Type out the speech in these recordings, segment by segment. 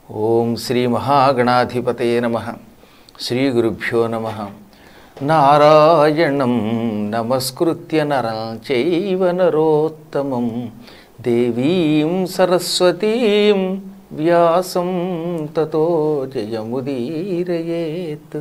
ఓం శ్రీ మహాగణాధిపతయే నమ శ్రీ గురుభ్యో నమ నారాయణం నమస్కృత్య నరం చైవ నరోత్తమం దేవీం సరస్వతీం వ్యాసం తతో జయముదీరయేత్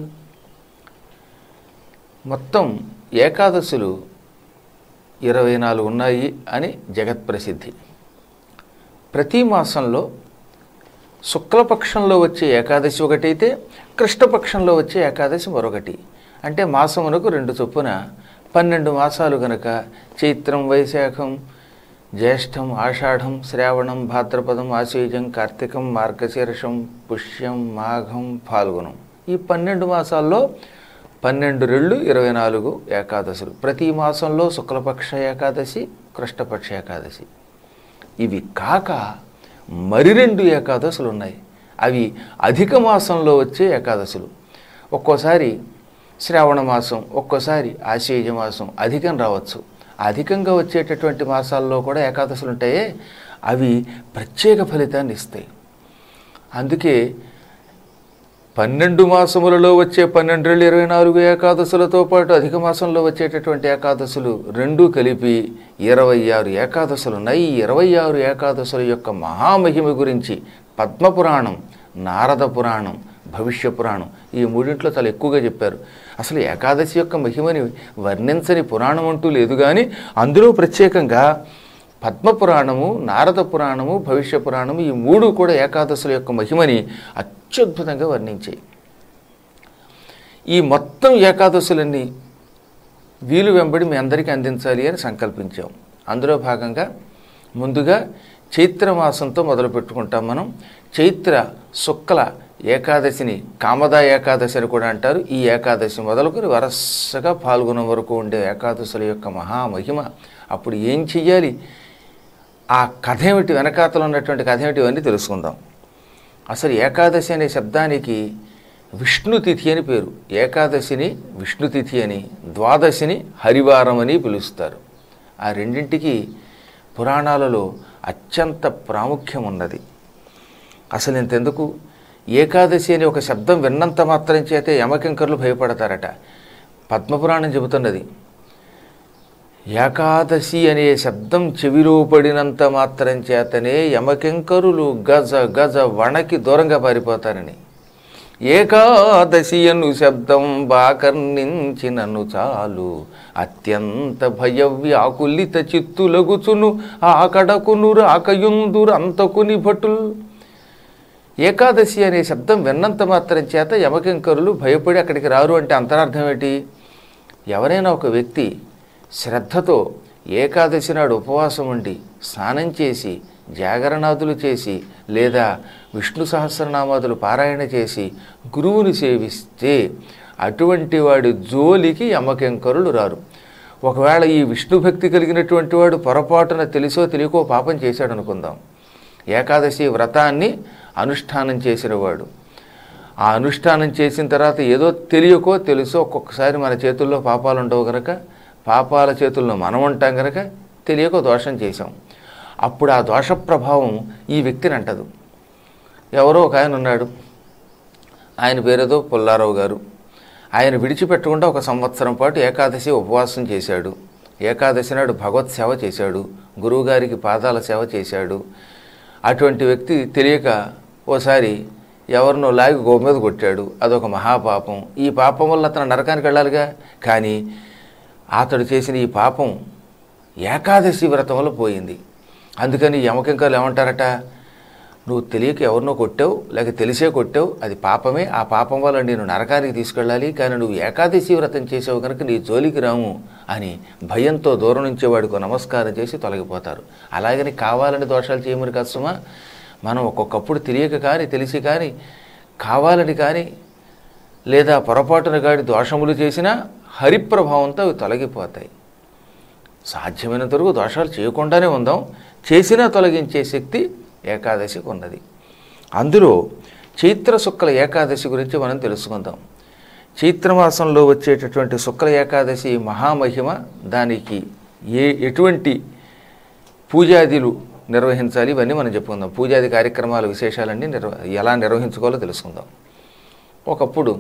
మొత్తం ఏకాదశులు ఇరవై నాలుగు ఉన్నాయి అని జగత్ప్రసిద్ధి ప్రతి మాసంలో శుక్లపక్షంలో వచ్చే ఏకాదశి ఒకటైతే కృష్ణపక్షంలో వచ్చే ఏకాదశి మరొకటి అంటే మాసమునకు రెండు చొప్పున పన్నెండు మాసాలు గనక చైత్రం వైశాఖం జ్యేష్టం ఆషాఢం శ్రావణం భాద్రపదం ఆశ్వీజం కార్తీకం మార్గశీర్షం పుష్యం మాఘం ఫాల్గుణం ఈ పన్నెండు మాసాల్లో పన్నెండు రెళ్ళు ఇరవై నాలుగు ఏకాదశులు ప్రతి మాసంలో శుక్లపక్ష ఏకాదశి కృష్ణపక్ష ఏకాదశి ఇవి కాక మరి రెండు ఏకాదశులు ఉన్నాయి అవి అధిక మాసంలో వచ్చే ఏకాదశులు ఒక్కోసారి శ్రావణ మాసం ఒక్కోసారి ఆశ్వేజ మాసం అధికం రావచ్చు అధికంగా వచ్చేటటువంటి మాసాల్లో కూడా ఏకాదశులు ఉంటాయే అవి ప్రత్యేక ఫలితాన్ని ఇస్తాయి అందుకే పన్నెండు మాసములలో వచ్చే పన్నెండు రెండు ఇరవై నాలుగు ఏకాదశులతో పాటు అధిక మాసంలో వచ్చేటటువంటి ఏకాదశులు రెండూ కలిపి ఇరవై ఆరు ఏకాదశులు ఉన్నాయి ఈ ఇరవై ఆరు ఏకాదశుల యొక్క మహామహిమ గురించి పద్మపురాణం నారద పురాణం భవిష్య పురాణం ఈ మూడింట్లో చాలా ఎక్కువగా చెప్పారు అసలు ఏకాదశి యొక్క మహిమని వర్ణించని పురాణం అంటూ లేదు కానీ అందులో ప్రత్యేకంగా పద్మపురాణము నారద పురాణము భవిష్య పురాణము ఈ మూడు కూడా ఏకాదశుల యొక్క మహిమని అత్యద్భుతంగా వర్ణించాయి ఈ మొత్తం ఏకాదశులన్నీ వీలు వెంబడి మీ అందరికీ అందించాలి అని సంకల్పించాం అందులో భాగంగా ముందుగా చైత్ర మాసంతో మొదలు పెట్టుకుంటాం మనం చైత్ర శుక్ల ఏకాదశిని కామదా ఏకాదశి అని కూడా అంటారు ఈ ఏకాదశి మొదలుకొని వరసగా పాల్గొన వరకు ఉండే ఏకాదశుల యొక్క మహామహిమ అప్పుడు ఏం చెయ్యాలి ఆ కథ ఏమిటి వెనకాతలో ఉన్నటువంటి కథ ఏమిటి ఇవన్నీ తెలుసుకుందాం అసలు ఏకాదశి అనే శబ్దానికి విష్ణుతిథి అని పేరు ఏకాదశిని విష్ణుతిథి అని ద్వాదశిని హరివారం అని పిలుస్తారు ఆ రెండింటికి పురాణాలలో అత్యంత ప్రాముఖ్యం ఉన్నది అసలు ఇంతెందుకు ఏకాదశి అనే ఒక శబ్దం విన్నంత మాత్రం చేతే యమకింకర్లు భయపడతారట పద్మపురాణం చెబుతున్నది ఏకాదశి అనే శబ్దం చెవిలో పడినంత మాత్రం చేతనే యమకింకరులు గజ గజ వణకి దూరంగా పారిపోతారని ఏకాదశి అను శబ్దం బాకర్ణించినను చాలు అత్యంత భయ వ్యాకులిత చిత్తులగుచును ఆకడకును రాకయుందురు అంతకుని భటుల్ ఏకాదశి అనే శబ్దం విన్నంత మాత్రం చేత యమకింకరులు భయపడి అక్కడికి రారు అంటే అంతరార్థం ఏంటి ఎవరైనా ఒక వ్యక్తి శ్రద్ధతో ఏకాదశి నాడు ఉపవాసం ఉండి స్నానం చేసి జాగరణాదులు చేసి లేదా విష్ణు సహస్రనామాదులు పారాయణ చేసి గురువుని సేవిస్తే అటువంటి వాడి జోలికి యమకెంకరులు రారు ఒకవేళ ఈ విష్ణు భక్తి కలిగినటువంటి వాడు పొరపాటున తెలుసో తెలియకో పాపం చేశాడు అనుకుందాం ఏకాదశి వ్రతాన్ని అనుష్ఠానం చేసినవాడు ఆ అనుష్ఠానం చేసిన తర్వాత ఏదో తెలియకో తెలుసో ఒక్కొక్కసారి మన చేతుల్లో పాపాలు ఉండవు గనక పాపాల చేతుల్లో మనం ఉంటాం గనక తెలియక దోషం చేశాం అప్పుడు ఆ దోష ప్రభావం ఈ వ్యక్తిని అంటదు ఎవరో ఒక ఆయన ఉన్నాడు ఆయన పేరేదో పుల్లారావు గారు ఆయన విడిచిపెట్టకుండా ఒక సంవత్సరం పాటు ఏకాదశి ఉపవాసం చేశాడు ఏకాదశి నాడు భగవత్ సేవ చేశాడు గురువుగారికి పాదాల సేవ చేశాడు అటువంటి వ్యక్తి తెలియక ఓసారి ఎవరినో లాగి గో మీద కొట్టాడు అదొక మహాపాపం ఈ పాపం వల్ల అతను నరకానికి వెళ్ళాలిగా కానీ అతడు చేసిన ఈ పాపం ఏకాదశి వ్రతం వల్ల పోయింది అందుకని యమకింకర్లు ఏమంటారట నువ్వు తెలియక ఎవరినో కొట్టావు లేక తెలిసే కొట్టావు అది పాపమే ఆ పాపం వల్ల నేను నరకానికి తీసుకెళ్ళాలి కానీ నువ్వు ఏకాదశి వ్రతం చేసావు కనుక నీ జోలికి రాము అని భయంతో దూరం నుంచి వాడికి నమస్కారం చేసి తొలగిపోతారు అలాగని కావాలని దోషాలు చేయమని కష్టమా మనం ఒక్కొక్కప్పుడు తెలియక కానీ తెలిసి కానీ కావాలని కానీ లేదా పొరపాటున కాని దోషములు చేసినా హరిప్రభావంతో అవి తొలగిపోతాయి సాధ్యమైనంత వరకు దోషాలు చేయకుండానే ఉందాం చేసినా తొలగించే శక్తి ఏకాదశికి ఉన్నది అందులో చైత్ర శుక్ల ఏకాదశి గురించి మనం తెలుసుకుందాం చైత్రమాసంలో వచ్చేటటువంటి శుక్ల ఏకాదశి మహామహిమ దానికి ఏ ఎటువంటి పూజాదిలు నిర్వహించాలి ఇవన్నీ మనం చెప్పుకుందాం పూజాది కార్యక్రమాల విశేషాలన్నీ నిర్వ ఎలా నిర్వహించుకోవాలో తెలుసుకుందాం ఒకప్పుడు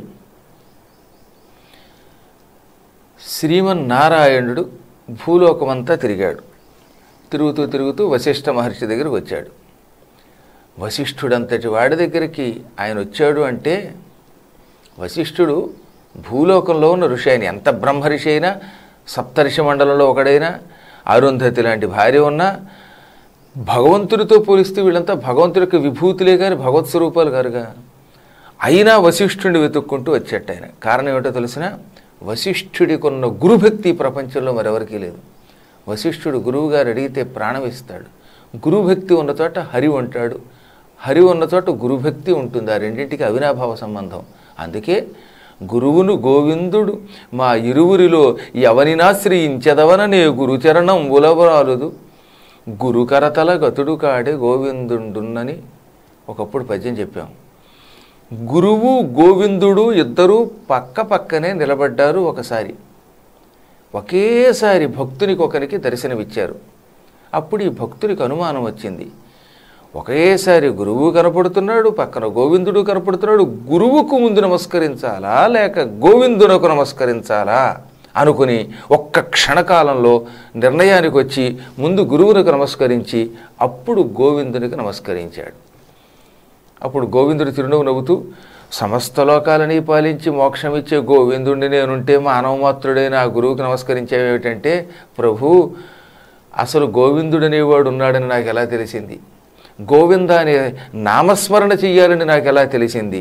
శ్రీమన్నారాయణుడు భూలోకమంతా తిరిగాడు తిరుగుతూ తిరుగుతూ వశిష్ఠ మహర్షి దగ్గరికి వచ్చాడు వశిష్ఠుడంతటి వాడి దగ్గరికి ఆయన వచ్చాడు అంటే వశిష్ఠుడు భూలోకంలో ఉన్న ఋషి ఆయన ఎంత బ్రహ్మఋషి అయినా సప్తర్షి మండలంలో ఒకడైనా అరుంధతి లాంటి భార్య ఉన్నా భగవంతుడితో పోలిస్తే వీళ్ళంతా భగవంతుడికి విభూతులే కానీ భగవత్ స్వరూపాలు కారుగా అయినా వశిష్ఠుడిని వెతుక్కుంటూ వచ్చేట ఆయన కారణం ఏమిటో తెలిసిన వశిష్ఠుడికి ఉన్న గురుభక్తి ఈ ప్రపంచంలో మరెవరికీ లేదు వశిష్ఠుడు గురువు గారు అడిగితే ప్రాణం ఇస్తాడు గురుభక్తి ఉన్న చోట హరి ఉంటాడు హరి ఉన్న చోట గురుభక్తి ఉంటుంది ఆ రెండింటికి అవినాభావ సంబంధం అందుకే గురువును గోవిందుడు మా ఇరువురిలో ఎవరినాశ్రయించెదవననే గురుచరణం ఉలవరాలుదు గురుకరతల గతుడు కాడే గోవిందుండున్నని ఒకప్పుడు పద్యం చెప్పాం గురువు గోవిందుడు ఇద్దరూ పక్క పక్కనే నిలబడ్డారు ఒకసారి ఒకేసారి భక్తునికి ఒకరికి దర్శనమిచ్చారు అప్పుడు ఈ భక్తునికి అనుమానం వచ్చింది ఒకేసారి గురువు కనపడుతున్నాడు పక్కన గోవిందుడు కనపడుతున్నాడు గురువుకు ముందు నమస్కరించాలా లేక గోవిందునకు నమస్కరించాలా అనుకుని ఒక్క క్షణకాలంలో నిర్ణయానికి వచ్చి ముందు గురువునకు నమస్కరించి అప్పుడు గోవిందునికి నమస్కరించాడు అప్పుడు గోవిందుడు చిరునవ్వు నవ్వుతూ సమస్త లోకాలని పాలించి మోక్షం ఇచ్చే గోవిందుడిని నేనుంటే మానవమాత్రుడైన ఆ గురువుకి నమస్కరించేవేమిటంటే ప్రభు అసలు గోవిందుడనేవాడు ఉన్నాడని నాకు ఎలా తెలిసింది గోవింద అనే నామస్మరణ చెయ్యాలని నాకు ఎలా తెలిసింది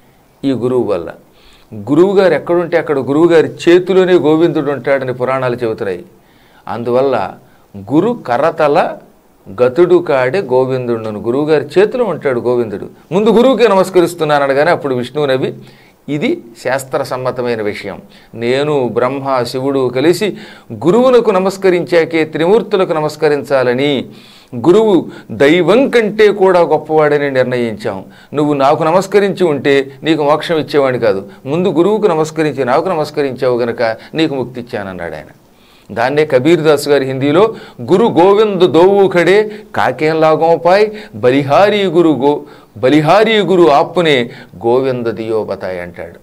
ఈ గురువు వల్ల గురువు గారు ఎక్కడుంటే అక్కడ గురువు గారి చేతిలోనే గోవిందుడు ఉంటాడని పురాణాలు చెబుతున్నాయి అందువల్ల గురు కర్రతల గతుడు కాడే గోవిందుడును గురువు గారి చేతిలో ఉంటాడు గోవిందుడు ముందు గురువుకే నమస్కరిస్తున్నాను అనగానే అప్పుడు విష్ణువు నవి ఇది శాస్త్ర సమ్మతమైన విషయం నేను బ్రహ్మ శివుడు కలిసి గురువులకు నమస్కరించాకే త్రిమూర్తులకు నమస్కరించాలని గురువు దైవం కంటే కూడా గొప్పవాడని నిర్ణయించాం నువ్వు నాకు నమస్కరించి ఉంటే నీకు మోక్షం ఇచ్చేవాడిని కాదు ముందు గురువుకు నమస్కరించి నాకు నమస్కరించావు గనక నీకు ముక్తి ఇచ్చానన్నాడు ఆయన దాన్నే కబీర్ దాస్ గారి హిందీలో గురు గోవింద్ దోవుఖడే కాకేం లాగోపాయ్ బలిహారీ గురు గో బలిహారీ గురు ఆప్పునే గోవింద దియో బతాయ్ అంటాడు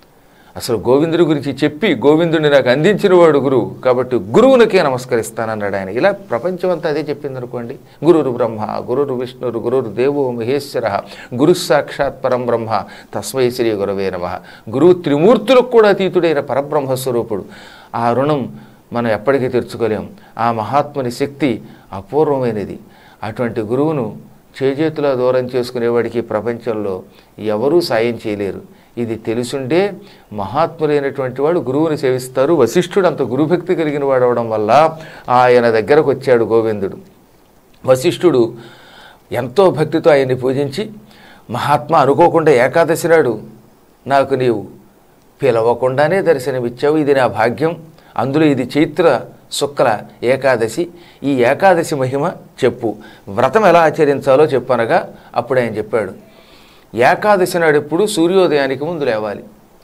అసలు గోవిందుడి గురించి చెప్పి గోవిందుడిని నాకు అందించిన వాడు గురువు కాబట్టి గురువునకే నమస్కరిస్తానన్నాడు ఆయన ఇలా ప్రపంచం అంతా అదే చెప్పింది అనుకోండి గురురు బ్రహ్మ గురురు విష్ణురు గురురు దేవో మహేశ్వర గురు సాక్షాత్ పరం బ్రహ్మ తస్మై శ్రీ గురవే నమ గురువు త్రిమూర్తులకు కూడా అతీతుడైన పరబ్రహ్మ స్వరూపుడు ఆ రుణం మనం ఎప్పటికీ తెరుచుకోలేం ఆ మహాత్ముని శక్తి అపూర్వమైనది అటువంటి గురువును చేజేతులా దూరం చేసుకునేవాడికి ప్రపంచంలో ఎవరూ సాయం చేయలేరు ఇది తెలుసుండే మహాత్ములైనటువంటి వాడు గురువుని సేవిస్తారు వశిష్ఠుడు అంత గురుభక్తి కలిగిన వాడు అవడం వల్ల ఆయన దగ్గరకు వచ్చాడు గోవిందుడు వశిష్ఠుడు ఎంతో భక్తితో ఆయన్ని పూజించి మహాత్మా అనుకోకుండా ఏకాదశి నాడు నాకు నీవు పిలవకుండానే దర్శనమిచ్చావు ఇది నా భాగ్యం అందులో ఇది చైత్ర శుక్ల ఏకాదశి ఈ ఏకాదశి మహిమ చెప్పు వ్రతం ఎలా ఆచరించాలో చెప్పనగా అప్పుడు ఆయన చెప్పాడు ఏకాదశి నాడు ఎప్పుడు సూర్యోదయానికి ముందు లేవాలి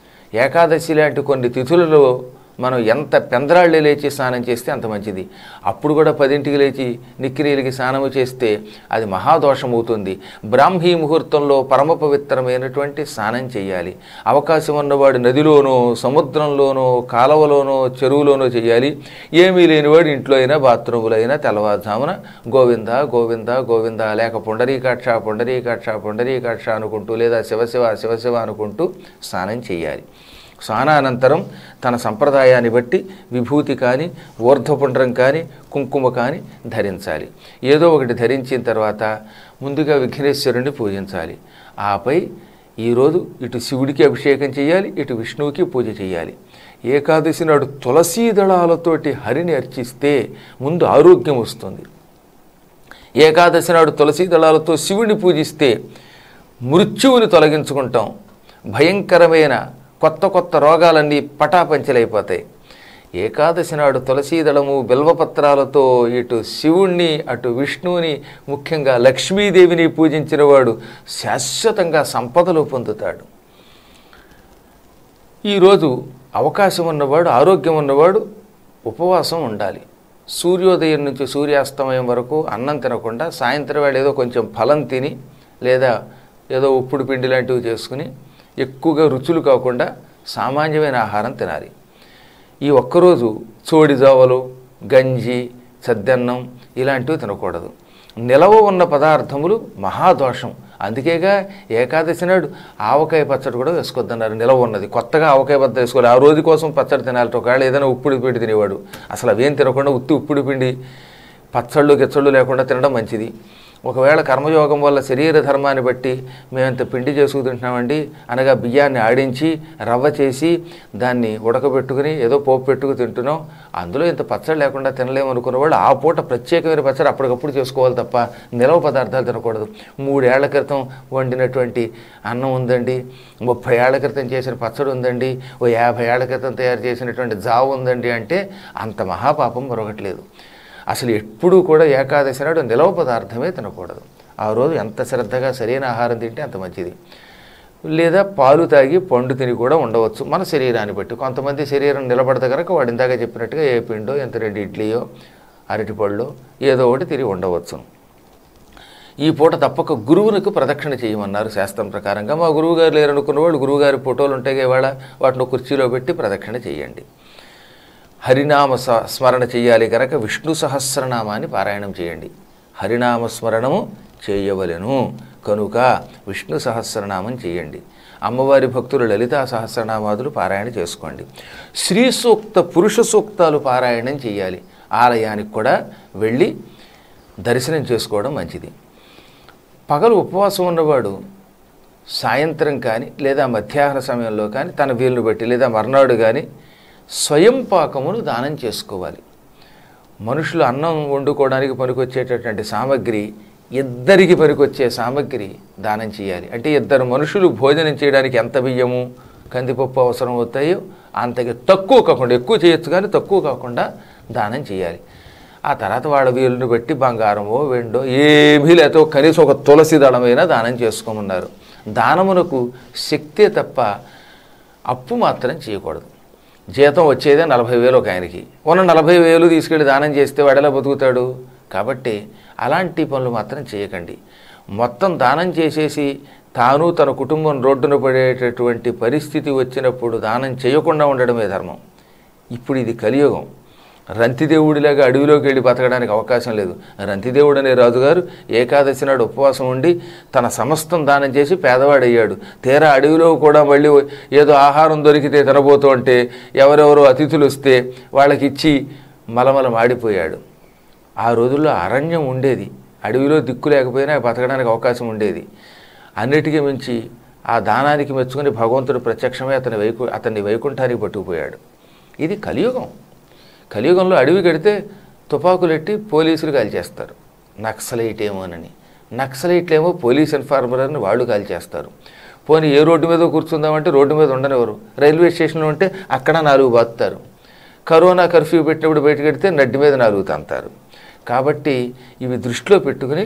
ఏకాదశి లాంటి కొన్ని తిథులలో మనం ఎంత పెందరాళ్ళు లేచి స్నానం చేస్తే అంత మంచిది అప్పుడు కూడా పదింటికి లేచి నిక్కిరీలకి స్నానము చేస్తే అది మహాదోషం అవుతుంది బ్రాహ్మీ ముహూర్తంలో పరమ పవిత్రమైనటువంటి స్నానం చేయాలి అవకాశం ఉన్నవాడు నదిలోనో సముద్రంలోనో కాలవలోనో చెరువులోనో చేయాలి ఏమీ లేనివాడు ఇంట్లో అయినా బాత్రూములో అయినా తెల్లవారుజామున గోవింద గోవింద గోవింద లేక పుండరీకాక్ష పుండరీకాక్ష పుండరీకాక్ష అనుకుంటూ లేదా శివశివ శివశివ అనుకుంటూ స్నానం చేయాలి స్నానానంతరం తన సంప్రదాయాన్ని బట్టి విభూతి కానీ ఊర్ధ్వపుండ్రం కానీ కుంకుమ కానీ ధరించాలి ఏదో ఒకటి ధరించిన తర్వాత ముందుగా విఘ్నేశ్వరుణ్ణి పూజించాలి ఆపై ఈరోజు ఇటు శివుడికి అభిషేకం చేయాలి ఇటు విష్ణువుకి పూజ చేయాలి ఏకాదశి నాడు తులసీ దళాలతోటి హరిని అర్చిస్తే ముందు ఆరోగ్యం వస్తుంది ఏకాదశి నాడు తులసీ దళాలతో శివుడిని పూజిస్తే మృత్యువుని తొలగించుకుంటాం భయంకరమైన కొత్త కొత్త రోగాలన్నీ పటాపంచలైపోతాయి ఏకాదశి నాడు తులసీదళము బిల్వపత్రాలతో ఇటు శివుణ్ణి అటు విష్ణువుని ముఖ్యంగా లక్ష్మీదేవిని పూజించిన వాడు శాశ్వతంగా సంపదలు పొందుతాడు ఈరోజు అవకాశం ఉన్నవాడు ఆరోగ్యం ఉన్నవాడు ఉపవాసం ఉండాలి సూర్యోదయం నుంచి సూర్యాస్తమయం వరకు అన్నం తినకుండా సాయంత్రం వేళ ఏదో కొంచెం ఫలం తిని లేదా ఏదో ఉప్పుడు పిండి లాంటివి చేసుకుని ఎక్కువగా రుచులు కాకుండా సామాన్యమైన ఆహారం తినాలి ఈ ఒక్కరోజు చోడి జావలు గంజి సద్దన్నం ఇలాంటివి తినకూడదు నిలవ ఉన్న పదార్థములు మహాదోషం అందుకేగా ఏకాదశి నాడు ఆవకాయ పచ్చడి కూడా వేసుకోవద్దన్నారు నిలవ ఉన్నది కొత్తగా ఆవకాయ పచ్చడి వేసుకోవాలి ఆ రోజు కోసం పచ్చడి తినాలి ఒకవేళ ఏదైనా ఉప్పుడు పిండి తినేవాడు అసలు అవేం తినకుండా ఉత్తి ఉప్పుడు పిండి పచ్చళ్ళు గిచ్చళ్ళు లేకుండా తినడం మంచిది ఒకవేళ కర్మయోగం వల్ల శరీర ధర్మాన్ని బట్టి మేమంత పిండి చేసుకు తింటున్నామండి అనగా బియ్యాన్ని ఆడించి రవ్వ చేసి దాన్ని ఉడకబెట్టుకుని ఏదో పోపు పెట్టుకు తింటున్నాం అందులో ఇంత పచ్చడి లేకుండా తినలేము అనుకున్న వాళ్ళు ఆ పూట ప్రత్యేకమైన పచ్చడి అప్పటికప్పుడు చేసుకోవాలి తప్ప నిలవ పదార్థాలు తినకూడదు మూడేళ్ల క్రితం వండినటువంటి అన్నం ఉందండి ముప్పై ఏళ్ల క్రితం చేసిన పచ్చడి ఉందండి ఓ యాభై ఏళ్ల క్రితం తయారు చేసినటువంటి జావు ఉందండి అంటే అంత మహాపాపం మరొకట్లేదు అసలు ఎప్పుడూ కూడా ఏకాదశి నాడు నిలవ పదార్థమే తినకూడదు ఆ రోజు ఎంత శ్రద్ధగా సరైన ఆహారం తింటే అంత మంచిది లేదా పాలు తాగి పండు తిని కూడా ఉండవచ్చు మన శరీరాన్ని బట్టి కొంతమంది శరీరం నిలబడత కనుక వాడు ఇందాక చెప్పినట్టుగా ఏ పిండో ఎంత రెండు ఇడ్లీయో అరటిపళ్ళు ఏదో ఒకటి తిరిగి ఉండవచ్చు ఈ పూట తప్పక గురువునికి ప్రదక్షిణ చేయమన్నారు శాస్త్రం ప్రకారంగా మా గురువు గారు లేరు అనుకున్న వాళ్ళు గురువుగారి ఫోటోలు ఉంటాయి ఇవాళ వాటిని కుర్చీలో పెట్టి ప్రదక్షిణ చేయండి హరినామ స- స్మరణ చేయాలి కనుక విష్ణు సహస్రనామాన్ని పారాయణం చేయండి హరినామ స్మరణము చేయవలెను కనుక విష్ణు సహస్రనామం చేయండి అమ్మవారి భక్తులు లలితా సహస్రనామాదులు పారాయణ చేసుకోండి శ్రీ సూక్త పురుష సూక్తాలు పారాయణం చేయాలి ఆలయానికి కూడా వెళ్ళి దర్శనం చేసుకోవడం మంచిది పగలు ఉపవాసం ఉన్నవాడు సాయంత్రం కానీ లేదా మధ్యాహ్న సమయంలో కానీ తన వీలును బట్టి లేదా మర్నాడు కానీ స్వయం పాకమును దానం చేసుకోవాలి మనుషులు అన్నం వండుకోవడానికి పనికొచ్చేటటువంటి సామగ్రి ఇద్దరికి పనికొచ్చే సామగ్రి దానం చేయాలి అంటే ఇద్దరు మనుషులు భోజనం చేయడానికి ఎంత బియ్యము కందిపప్పు అవసరం అవుతాయో అంతకి తక్కువ కాకుండా ఎక్కువ చేయొచ్చు కానీ తక్కువ కాకుండా దానం చేయాలి ఆ తర్వాత వాళ్ళ వీలుని బట్టి బంగారమో వెండో ఏమీ లేదో కనీసం ఒక తులసి దళమైనా దానం చేసుకోమన్నారు దానమునకు శక్తే తప్ప అప్పు మాత్రం చేయకూడదు జీతం వచ్చేదే నలభై వేలు ఒక ఆయనకి ఉన్న నలభై వేలు తీసుకెళ్ళి దానం చేస్తే వాడెలా బతుకుతాడు కాబట్టి అలాంటి పనులు మాత్రం చేయకండి మొత్తం దానం చేసేసి తాను తన కుటుంబం రోడ్డున పడేటటువంటి పరిస్థితి వచ్చినప్పుడు దానం చేయకుండా ఉండడమే ధర్మం ఇప్పుడు ఇది కలియుగం రంతిదేవుడిలాగా అడవిలోకి వెళ్ళి బతకడానికి అవకాశం లేదు రంతిదేవుడు అనే రాజుగారు ఏకాదశి నాడు ఉపవాసం ఉండి తన సమస్తం దానం చేసి పేదవాడయ్యాడు తీరా అడవిలో కూడా మళ్ళీ ఏదో ఆహారం దొరికితే తినబోతూ అంటే ఎవరెవరో అతిథులు వస్తే వాళ్ళకి ఇచ్చి మలమల మాడిపోయాడు ఆ రోజుల్లో అరణ్యం ఉండేది అడవిలో దిక్కు లేకపోయినా బతకడానికి అవకాశం ఉండేది అన్నిటికీ మించి ఆ దానానికి మెచ్చుకుని భగవంతుడు ప్రత్యక్షమే అతని వైకు అతన్ని వైకుంఠానికి పట్టుకుపోయాడు ఇది కలియుగం కలియుగంలో అడవి కడితే తుపాకులెట్టి పోలీసులు కాల్చేస్తారు నక్సలైట్ ఏమోనని నక్సలైట్లేమో పోలీస్ ఇన్ఫార్మర్ అని వాళ్ళు కాల్చేస్తారు పోనీ ఏ రోడ్డు మీద కూర్చుందామంటే రోడ్డు మీద ఉండనివ్వరు రైల్వే స్టేషన్లో ఉంటే అక్కడ నాలుగు బాతుతారు కరోనా కర్ఫ్యూ పెట్టినప్పుడు బయటకు పెడితే నడ్డి మీద నాలుగు తంతారు కాబట్టి ఇవి దృష్టిలో పెట్టుకుని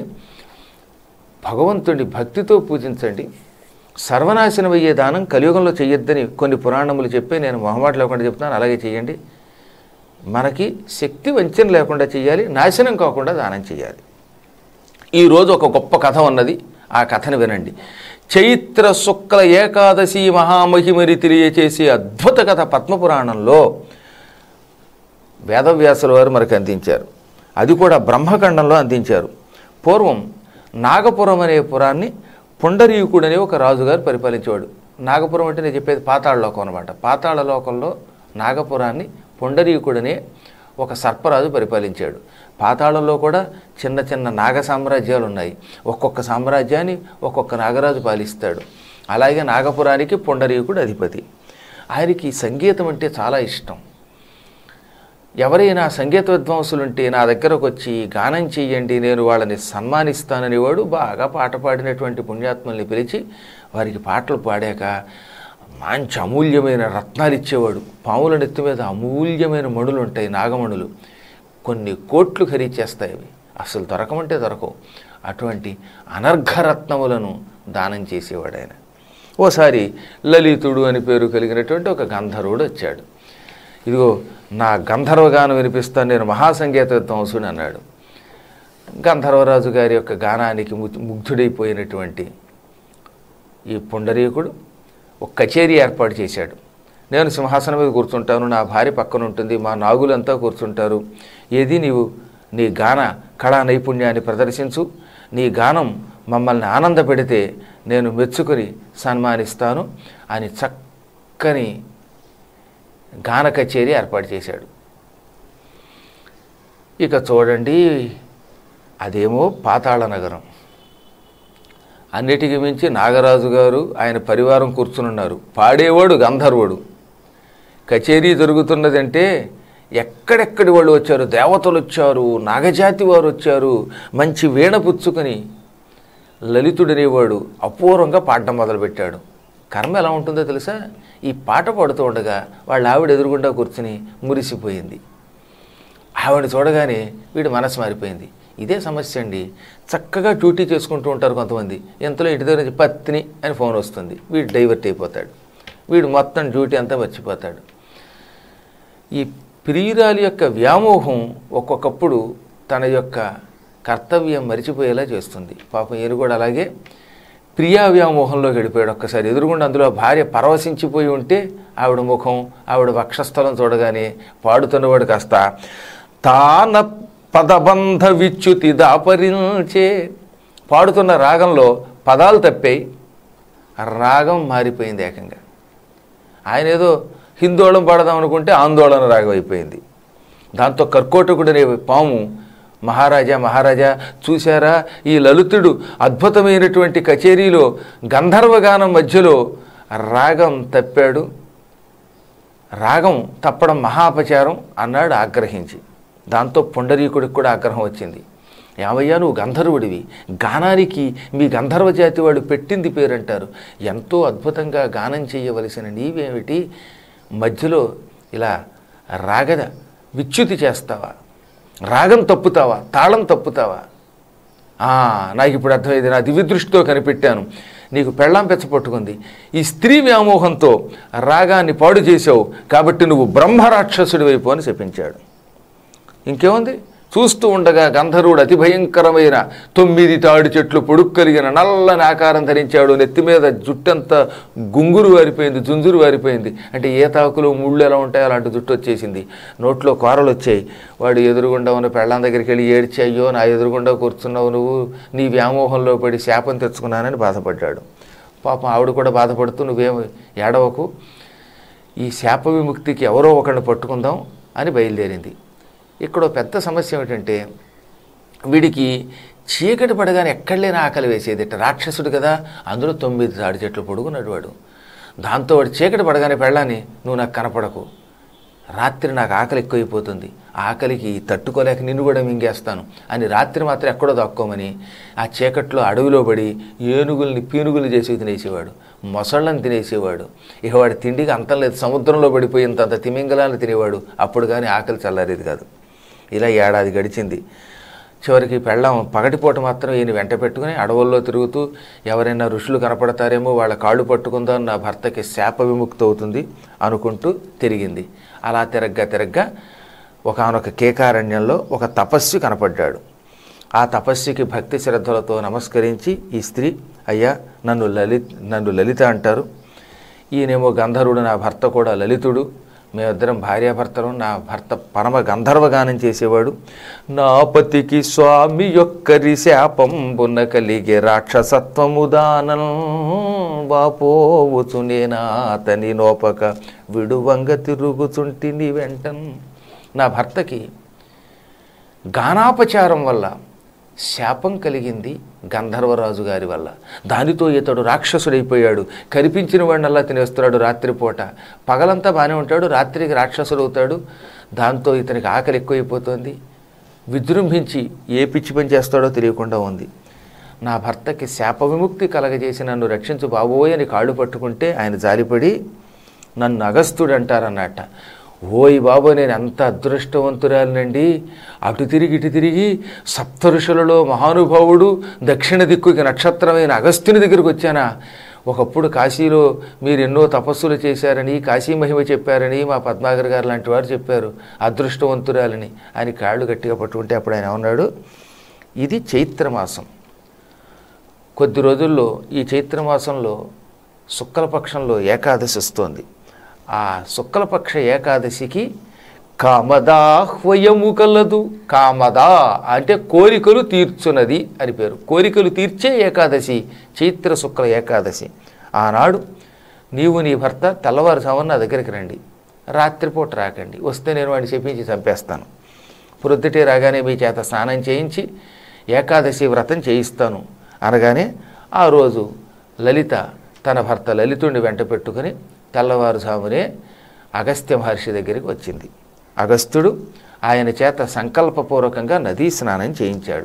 భగవంతుడి భక్తితో పూజించండి సర్వనాశనం అయ్యే దానం కలియుగంలో చెయ్యొద్దని కొన్ని పురాణములు చెప్పి నేను మొహమాట లేకుండా చెప్తున్నాను అలాగే చేయండి మనకి శక్తి వంచన లేకుండా చేయాలి నాశనం కాకుండా దానం చేయాలి ఈరోజు ఒక గొప్ప కథ ఉన్నది ఆ కథను వినండి చైత్ర శుక్ల ఏకాదశి మహామహిమని తెలియచేసే అద్భుత కథ పద్మపురాణంలో వేదవ్యాసుల వారు మనకు అందించారు అది కూడా బ్రహ్మఖండంలో అందించారు పూర్వం నాగపురం అనే పురాన్ని పుండరీకుడు అనే ఒక రాజుగారు పరిపాలించేవాడు నాగపురం అంటే నేను చెప్పేది పాతాళ లోకం అనమాట పాతాళ లోకంలో నాగపురాన్ని పుండరీకుడనే ఒక సర్పరాజు పరిపాలించాడు పాతాళంలో కూడా చిన్న చిన్న నాగ సామ్రాజ్యాలు ఉన్నాయి ఒక్కొక్క సామ్రాజ్యాన్ని ఒక్కొక్క నాగరాజు పాలిస్తాడు అలాగే నాగపురానికి పుండరీకుడు అధిపతి ఆయనకి సంగీతం అంటే చాలా ఇష్టం ఎవరైనా సంగీత విద్వాంసులుంటే నా దగ్గరకు వచ్చి గానం చెయ్యండి నేను వాళ్ళని సన్మానిస్తాననేవాడు బాగా పాట పాడినటువంటి పుణ్యాత్మల్ని పిలిచి వారికి పాటలు పాడాక మంచి అమూల్యమైన రత్నాలు ఇచ్చేవాడు పాముల నెత్తి మీద అమూల్యమైన మణులు ఉంటాయి నాగమణులు కొన్ని కోట్లు ఖరీచేస్తాయి అవి అసలు దొరకమంటే దొరకవు అటువంటి అనర్ఘరత్నములను దానం చేసేవాడు ఆయన ఓసారి లలితుడు అని పేరు కలిగినటువంటి ఒక గంధర్వుడు వచ్చాడు ఇదిగో నా గంధర్వగానం వినిపిస్తాను నేను మహాసంగీత విద్వాంసుని అన్నాడు గంధర్వరాజు గారి యొక్క గానానికి ము- ముగ్ధుడైపోయినటువంటి ఈ పుండరీకుడు ఒక కచేరీ ఏర్పాటు చేశాడు నేను సింహాసనం మీద కూర్చుంటాను నా భార్య పక్కన ఉంటుంది మా నాగులంతా కూర్చుంటారు ఏది నీవు నీ గాన కళా నైపుణ్యాన్ని ప్రదర్శించు నీ గానం మమ్మల్ని ఆనంద పెడితే నేను మెచ్చుకొని సన్మానిస్తాను అని చక్కని గాన కచేరీ ఏర్పాటు చేశాడు ఇక చూడండి అదేమో పాతాళ నగరం అన్నిటికి మించి నాగరాజు గారు ఆయన పరివారం కూర్చునున్నారు పాడేవాడు గంధర్వుడు కచేరీ జరుగుతున్నదంటే ఎక్కడెక్కడి వాళ్ళు వచ్చారు దేవతలు వచ్చారు నాగజాతి వారు వచ్చారు మంచి వీణ పుచ్చుకొని లలితుడనేవాడు అపూర్వంగా పాడడం మొదలుపెట్టాడు కర్మ ఎలా ఉంటుందో తెలుసా ఈ పాట పాడుతూ ఉండగా వాళ్ళ ఆవిడ ఎదురుగుండా కూర్చుని మురిసిపోయింది ఆవిడ చూడగానే వీడి మనసు మారిపోయింది ఇదే సమస్య అండి చక్కగా డ్యూటీ చేసుకుంటూ ఉంటారు కొంతమంది ఎంతలో ఇంటి దగ్గర నుంచి పత్ని అని ఫోన్ వస్తుంది వీడు డైవర్ట్ అయిపోతాడు వీడు మొత్తం డ్యూటీ అంతా మర్చిపోతాడు ఈ ప్రియురాలి యొక్క వ్యామోహం ఒక్కొక్కప్పుడు తన యొక్క కర్తవ్యం మరిచిపోయేలా చేస్తుంది పాపం ఈయన కూడా అలాగే ప్రియా వ్యామోహంలో గడిపాడు ఒక్కసారి ఎదురుగుండా అందులో భార్య పరవశించిపోయి ఉంటే ఆవిడ ముఖం ఆవిడ వక్షస్థలం చూడగానే పాడుతున్నవాడు కాస్త తాన పదబంధ విచ్యుతి దాపరించే పాడుతున్న రాగంలో పదాలు తప్పాయి రాగం మారిపోయింది ఏకంగా ఆయన ఏదో హిందోళం పాడదాం అనుకుంటే ఆందోళన రాగం అయిపోయింది దాంతో కర్కోటకుడనే పాము మహారాజా మహారాజా చూశారా ఈ లలితుడు అద్భుతమైనటువంటి కచేరీలో గంధర్వగానం మధ్యలో రాగం తప్పాడు రాగం తప్పడం మహాపచారం అన్నాడు ఆగ్రహించి దాంతో పుండరీకుడికి కూడా ఆగ్రహం వచ్చింది ఏమయ్యా నువ్వు గంధర్వుడివి గానానికి మీ గంధర్వ జాతి వాడు పెట్టింది పేరంటారు ఎంతో అద్భుతంగా గానం చేయవలసిన నీవేమిటి మధ్యలో ఇలా రాగద విచ్యుతి చేస్తావా రాగం తప్పుతావా తాళం తప్పుతావా ఆ, నాకు ఇప్పుడు అర్థమైంది నా దివ్య దృష్టితో కనిపెట్టాను నీకు పెళ్ళాం పెచ్చ పట్టుకుంది ఈ స్త్రీ వ్యామోహంతో రాగాన్ని పాడు చేసావు కాబట్టి నువ్వు బ్రహ్మరాక్షసుడి వైపు అని చెప్పించాడు ఇంకేముంది చూస్తూ ఉండగా గంధర్వుడు అతి భయంకరమైన తొమ్మిది తాడి చెట్లు పొడుక్కు కలిగిన నల్లని ఆకారం ధరించాడు నెత్తి మీద జుట్టంతా గుంగురు వారిపోయింది జుంజురు వారిపోయింది అంటే ఏ తాకులు ముళ్ళు ఎలా ఉంటాయో అలాంటి జుట్టు వచ్చేసింది నోట్లో కూరలు వచ్చాయి వాడు ఎదురుగుండా ఉన్న పెళ్ళాం దగ్గరికి వెళ్ళి ఏడ్చి అయ్యో నా ఎదురుగుండా కూర్చున్నావు నువ్వు నీ వ్యామోహంలో పడి శాపం తెచ్చుకున్నానని బాధపడ్డాడు పాపం ఆవిడ కూడా బాధపడుతూ నువ్వేం ఏడవకు ఈ శాప విముక్తికి ఎవరో ఒకరిని పట్టుకుందాం అని బయలుదేరింది ఇక్కడ ఓ పెద్ద సమస్య ఏమిటంటే వీడికి చీకటి పడగానే ఎక్కడ లేని ఆకలి వేసేది ఇట్ట రాక్షసుడు కదా అందులో తొమ్మిది తాడి చెట్లు పొడుగున్నాడు వాడు దాంతో వాడు చీకటి పడగానే పెళ్ళాని నువ్వు నాకు కనపడకు రాత్రి నాకు ఆకలి ఎక్కువైపోతుంది ఆకలికి తట్టుకోలేక నిన్ను కూడా మింగేస్తాను అని రాత్రి మాత్రం ఎక్కడో దాక్కోమని ఆ చీకట్లో అడవిలో పడి ఏనుగుల్ని పీనుగులు చేసి తినేసేవాడు మొసళ్ళని తినేసేవాడు ఇక వాడి తిండికి అంతం లేదు సముద్రంలో పడిపోయినంత తిమింగలాన్ని తినేవాడు అప్పుడు కానీ ఆకలి చల్లారేది కాదు ఇలా ఏడాది గడిచింది చివరికి పెళ్ళాం పగటిపూట మాత్రం ఈయన వెంట పెట్టుకుని అడవుల్లో తిరుగుతూ ఎవరైనా ఋషులు కనపడతారేమో వాళ్ళ కాళ్ళు పట్టుకుందాం నా భర్తకి శాప విముక్తి అవుతుంది అనుకుంటూ తిరిగింది అలా తిరగ్గా తిరగ్గా ఒకనొక కేకారణ్యంలో ఒక తపస్వి కనపడ్డాడు ఆ తపస్వికి భక్తి శ్రద్ధలతో నమస్కరించి ఈ స్త్రీ అయ్యా నన్ను లలిత్ నన్ను లలిత అంటారు ఈయనేమో గంధర్వుడు నా భర్త కూడా లలితుడు మేమిద్దరం భార్యాభర్తలు నా భర్త పరమ గంధర్వగానం చేసేవాడు నా పతికి స్వామి యొక్కరి శాపంబున కలిగే రాక్షసత్వము దానం వాపోవచ్చు నేనా అతని నోపక విడువంగ తిరుగుచుంటిని వెంటన్ నా భర్తకి గానాపచారం వల్ల శాపం కలిగింది గంధర్వరాజు గారి వల్ల దానితో ఇతడు రాక్షసుడైపోయాడు కనిపించిన వాడినల్లా తినేస్తున్నాడు రాత్రిపూట పగలంతా బాగానే ఉంటాడు రాత్రికి రాక్షసుడు అవుతాడు దాంతో ఇతనికి ఆకలి ఎక్కువైపోతుంది విజృంభించి ఏ పిచ్చి పని చేస్తాడో తెలియకుండా ఉంది నా భర్తకి శాప విముక్తి కలగజేసి నన్ను రక్షించు బాబోయ్ అని కాళ్ళు పట్టుకుంటే ఆయన జాలిపడి నన్ను అగస్తుడు అంటారన్నట్ట ఓయ్ బాబు నేను ఎంత అదృష్టవంతురాలినండి అటు తిరిగి ఇటు తిరిగి సప్త ఋషులలో మహానుభావుడు దక్షిణ దిక్కుకి నక్షత్రమైన అగస్త్యుని దగ్గరికి వచ్చానా ఒకప్పుడు కాశీలో మీరు ఎన్నో తపస్సులు చేశారని కాశీ మహిమ చెప్పారని మా పద్మాగర్ గారు లాంటి వారు చెప్పారు అదృష్టవంతురాలని ఆయన కాళ్ళు గట్టిగా పట్టుకుంటే అప్పుడు ఆయన ఉన్నాడు ఇది చైత్రమాసం కొద్ది రోజుల్లో ఈ చైత్రమాసంలో శుక్లపక్షంలో ఏకాదశి వస్తోంది ఆ శుక్లపక్ష ఏకాదశికి కామదాహ్వయము కలదు కామదా అంటే కోరికలు తీర్చున్నది అని పేరు కోరికలు తీర్చే ఏకాదశి చైత్ర శుక్ల ఏకాదశి ఆనాడు నీవు నీ భర్త తెల్లవారుజామున నా దగ్గరికి రండి రాత్రిపూట రాకండి వస్తే నేను వాడిని చెప్పించి చంపేస్తాను ప్రొద్దుటే రాగానే మీ చేత స్నానం చేయించి ఏకాదశి వ్రతం చేయిస్తాను అనగానే ఆ రోజు లలిత తన భర్త లలితుడిని వెంట పెట్టుకుని తెల్లవారుజామునే అగస్త్య మహర్షి దగ్గరికి వచ్చింది అగస్త్యుడు ఆయన చేత సంకల్పపూర్వకంగా నదీ స్నానం చేయించాడు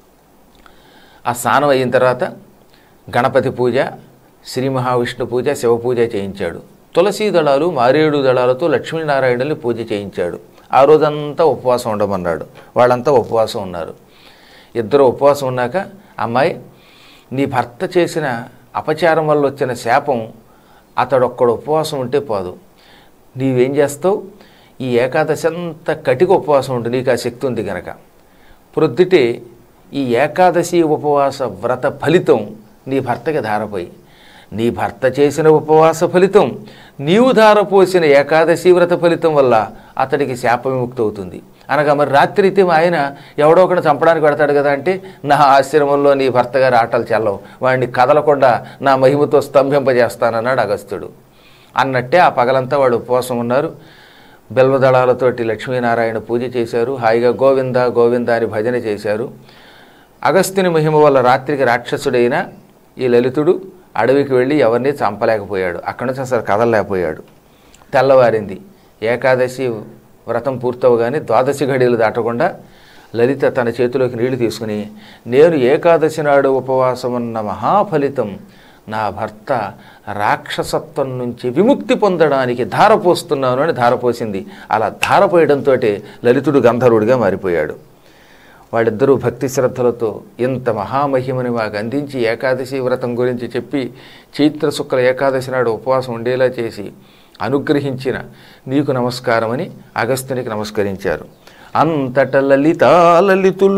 ఆ స్నానం అయిన తర్వాత గణపతి పూజ శ్రీ మహావిష్ణు పూజ శివ పూజ చేయించాడు తులసీ దళాలు మారేడు దళాలతో లక్ష్మీనారాయణుల్ని పూజ చేయించాడు ఆ రోజంతా ఉపవాసం ఉండమన్నాడు వాళ్ళంతా ఉపవాసం ఉన్నారు ఇద్దరు ఉపవాసం ఉన్నాక అమ్మాయి నీ భర్త చేసిన అపచారం వల్ల వచ్చిన శాపం అతడొక్కడు ఉపవాసం ఉంటే పోదు నీవేం చేస్తావు ఈ ఏకాదశి అంతా కటిక ఉపవాసం ఉండు నీకు ఆ శక్తి ఉంది కనుక ప్రొద్దుటే ఈ ఏకాదశి ఉపవాస వ్రత ఫలితం నీ భర్తకి ధారపోయి నీ భర్త చేసిన ఉపవాస ఫలితం నీవు ధారపోసిన ఏకాదశి వ్రత ఫలితం వల్ల అతడికి శాప విముక్తి అవుతుంది అనగా మరి రాత్రి అయితే మా ఆయన ఎవడో ఒకటి చంపడానికి పెడతాడు కదా అంటే నా ఆశ్రమంలో నీ భర్త గారి ఆటలు చెల్లవు వాడిని కదలకుండా నా మహిమతో స్తంభింపజేస్తానన్నాడు అగస్త్యుడు అన్నట్టే ఆ పగలంతా వాడు ఉపవాసం ఉన్నారు బెల్వదళాలతోటి లక్ష్మీనారాయణ పూజ చేశారు హాయిగా గోవింద గోవింద అని భజన చేశారు అగస్త్యుని మహిమ వల్ల రాత్రికి రాక్షసుడైన ఈ లలితుడు అడవికి వెళ్ళి ఎవరిని చంపలేకపోయాడు అక్కడి నుంచి అసలు కదలలేకపోయాడు తెల్లవారింది ఏకాదశి వ్రతం పూర్తవగానే ద్వాదశి ఘడియలు దాటకుండా లలిత తన చేతిలోకి నీళ్లు తీసుకుని నేను ఏకాదశి నాడు ఉపవాసం ఉన్న మహాఫలితం నా భర్త రాక్షసత్వం నుంచి విముక్తి పొందడానికి ధారపోస్తున్నాను అని ధారపోసింది అలా ధారపోయడంతో లలితుడు గంధర్వుడిగా మారిపోయాడు వాళ్ళిద్దరూ భక్తి శ్రద్ధలతో ఇంత మహామహిమని మాకు అందించి ఏకాదశి వ్రతం గురించి చెప్పి చైత్ర శుక్ల ఏకాదశి నాడు ఉపవాసం ఉండేలా చేసి అనుగ్రహించిన నీకు నమస్కారమని అగస్త్యునికి నమస్కరించారు అంతట లలితా లలితులు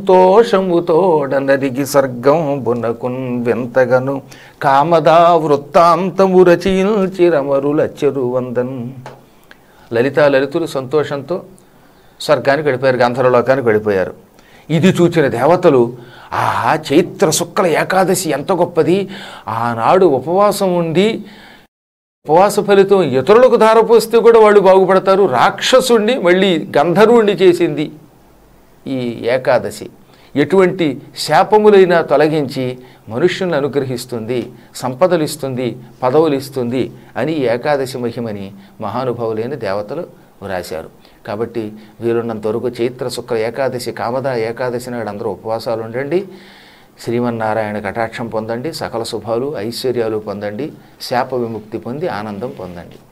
సంతోషముతోడనరిగి సర్గం బునకున్ వింతగను కామదా వృత్తాంతము రచయించిరమరులచ్చరు వందన్ లలితా లలితులు సంతోషంతో స్వర్గానికి వెళ్ళిపోయారు గంధర్వలోకానికి వెళ్ళిపోయారు ఇది చూచిన దేవతలు ఆ చైత్ర శుక్ల ఏకాదశి ఎంత గొప్పది ఆనాడు ఉపవాసం ఉండి ఉపవాస ఫలితం ఇతరులకు ధారపోస్తే కూడా వాళ్ళు బాగుపడతారు రాక్షసుణ్ణి మళ్ళీ గంధర్వుణ్ణి చేసింది ఈ ఏకాదశి ఎటువంటి శాపములైనా తొలగించి మనుష్యుల్ని అనుగ్రహిస్తుంది సంపదలు ఇస్తుంది పదవులు ఇస్తుంది అని ఈ ఏకాదశి మహిమని మహానుభావులైన దేవతలు వ్రాశారు కాబట్టి వీరున్నంత వరకు చైత్ర శుక్ల ఏకాదశి కామద ఏకాదశి నాడు అందరూ ఉపవాసాలు ఉండండి శ్రీమన్నారాయణ కటాక్షం పొందండి సకల శుభాలు ఐశ్వర్యాలు పొందండి శాప విముక్తి పొంది ఆనందం పొందండి